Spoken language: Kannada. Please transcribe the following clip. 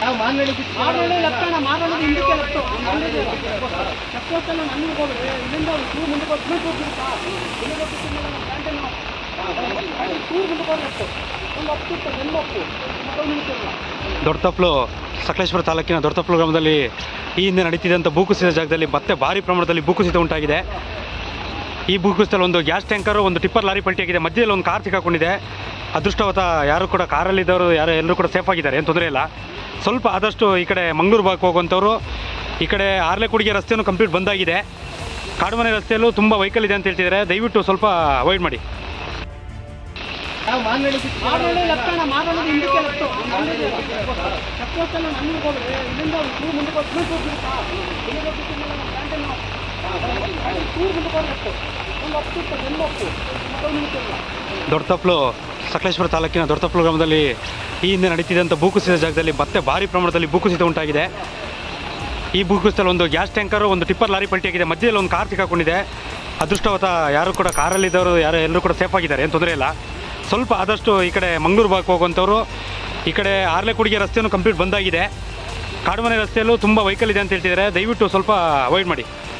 ಮಾರಳ್ಳಿ ಲೆಫ್ಟ್ ಅಣ್ಣ ಮಾರಳ್ಳಿ ಹಿಂದಕ್ಕೆ ಲೆಫ್ಟ್ ಚೆಕ್ಪೋಸ್ಟಲ್ಲಿ ನಮಗೆ ಹೋಗ್ಬಿಡಿ ಇಲ್ಲಿಂದ ಒಂದು ಚೂರು ಮುಂದಕ್ಕೆ ಹೋಗಿ ಸ್ಪೀಡ್ ಹೋಗ್ಬಿಡುತ್ತಾ ಇಲ್ಲಿಗೆ ಹೋಗ್ಬಿಟ್ಟು ನಮ್ಮ ಕ್ಯಾಂಟೀನು ಚೂರು ಮುಂದಕ್ಕೆ ಹೋಗಿ ಲೆಫ್ಟ್ ಒಂದು ಹತ್ತು ಇತ್ತು ಬೆನ್ನು ಹತ್ತು ಮತ್ತೊಂದು ನಿಮಿಷ ದೊಡ್ಡತಪ್ಲು ಸಕಲೇಶ್ವರ ತಾಲೂಕಿನ ದೊಡ್ಡತಪ್ಲು ಗ್ರಾಮದಲ್ಲಿ ಈ ಹಿಂದೆ ನಡೀತಿದ್ದಂಥ ಭೂಕುಸಿದ ಜಾಗದಲ್ಲಿ ಮತ್ತೆ ಭಾರಿ ಪ್ರಮಾಣದಲ್ಲಿ ಭೂಕುಸಿತ ಉಂಟಾಗಿದೆ ಈ ಭೂಕುಸಿತದಲ್ಲಿ ಒಂದು ಗ್ಯಾಸ್ ಟ್ಯಾಂಕರು ಒಂದು ಟಿಪ್ಪರ್ ಲಾರಿ ಪಲ್ಟಿಯಾಗಿದೆ ಮಧ್ಯದಲ್ಲಿ ಒಂದು ಕಾರ್ ಸಿಕ್ಕಾಕೊಂಡಿದೆ ಅದೃಷ್ಟವತ ಯಾರು ಕೂಡ ಕಾರಲ್ಲಿದ್ದವರು ಯಾರು ಎಲ್ಲರೂ ಕೂಡ ಸೇಫ್ ಆಗಿದ್ದಾರೆ ಏನು ತೊಂದರೆ ಇಲ್ಲ ಸ್ವಲ್ಪ ಆದಷ್ಟು ಈ ಕಡೆ ಮಂಗಳೂರು ಭಾಗಕ್ಕೆ ಹೋಗುವಂಥವ್ರು ಈ ಕಡೆ ಆರ್ಲೆಕುಡಿಗೆ ರಸ್ತೆಯೂ ಕಂಪ್ಲೀಟ್ ಬಂದಾಗಿದೆ ಕಾಡುಮನೆ ರಸ್ತೆಯಲ್ಲೂ ತುಂಬ ವೆಹಿಕಲ್ ಇದೆ ಅಂತ ಹೇಳ್ತಿದ್ದಾರೆ ದಯವಿಟ್ಟು ಸ್ವಲ್ಪ ಅವಾಯ್ಡ್ ಮಾಡಿ ಮಾರಳ್ಳಿ ಲೆಫ್ಟ್ ಅಣ್ಣ ಮಾರಳ್ಳಿ ಹಿಂದಕ್ಕೆ ಲೆಫ್ಟ್ ಚೆಕ್ಪೋಸ್ಟಲ್ಲಿ ನಮಗೆ ಹೋಗ್ಬಿಡಿ ಇಲ್ಲಿಂದ ಒಂದು ಚೂರು ಮುಂದಕ್ಕೆ ಹೋಗಿ ಸ್ಪೀಡ್ ಹೋಗ್ಬಿಡುತ್ತಾ ಇಲ್ಲಿಗೆ ಹೋಗ್ಬಿಟ್ಟು ನಮ್ಮ ಕ್ಯಾಂಟೀನು ಚೂರು ಮುಂದಕ್ಕೆ ಹೋಗಿ ಲೆಫ್ಟ್ ಒಂದು ಹತ್ತು ಇತ್ತು ಬೆನ್ನು ಹತ್ತು ಮತ್ತೊಂದು ನಿಮಿಷ ದೊಡ್ಡತಪ್ಲು ಸಕಲೇಶ್ವರ ತಾಲೂಕಿನ ದೊಡ್ಡತಪ್ಲು ಗ್ರಾಮದಲ್ಲಿ ಈ ಹಿಂದೆ ನಡೀತಿದ್ದಂಥ ಭೂಕುಸಿದ ಜಾಗದಲ್ಲಿ ಮತ್ತೆ ಭಾರಿ ಪ್ರಮಾಣದಲ್ಲಿ ಭೂಕುಸಿತ ಉಂಟಾಗಿದೆ ಈ ಭೂಕುಸಿತದಲ್ಲಿ ಒಂದು ಗ್ಯಾಸ್ ಟ್ಯಾಂಕರು ಒಂದು ಟಿಪ್ಪರ್ ಲಾರಿ ಪಲ್ಟಿಯಾಗಿದೆ ಮಧ್ಯದಲ್ಲಿ ಒಂದು ಕಾರ್ ಸಿಕ್ಕಾಕೊಂಡಿದೆ ಅದೃಷ್ಟವತ ಯಾರು ಕೂಡ ಕಾರಲ್ಲಿದ್ದವರು ಯಾರು ಎಲ್ಲರೂ ಕೂಡ ಸೇಫ್ ಆಗಿದ್ದಾರೆ ಏನು ತೊಂದರೆ ಇಲ್ಲ ಸ್ವಲ್ಪ ಆದಷ್ಟು ಈ ಕಡೆ ಮಂಗಳೂರು ಭಾಗಕ್ಕೆ ಹೋಗುವಂಥವ್ರು ಈ ಕಡೆ ಆರ್ಲೆಕುಡಿಗೆ ರಸ್ತೆಯೂ ಕಂಪ್ಲೀಟ್ ಬಂದಾಗಿದೆ ಕಾಡುಮನೆ ರಸ್ತೆಯಲ್ಲೂ ತುಂಬ ವೆಹಿಕಲ್ ಇದೆ ಅಂತ ಹೇಳ್ತಿದ್ದಾರೆ ದಯವಿಟ್ಟು ಸ್ವಲ್ಪ ಅವಾಯ್ಡ್ ಮಾಡಿ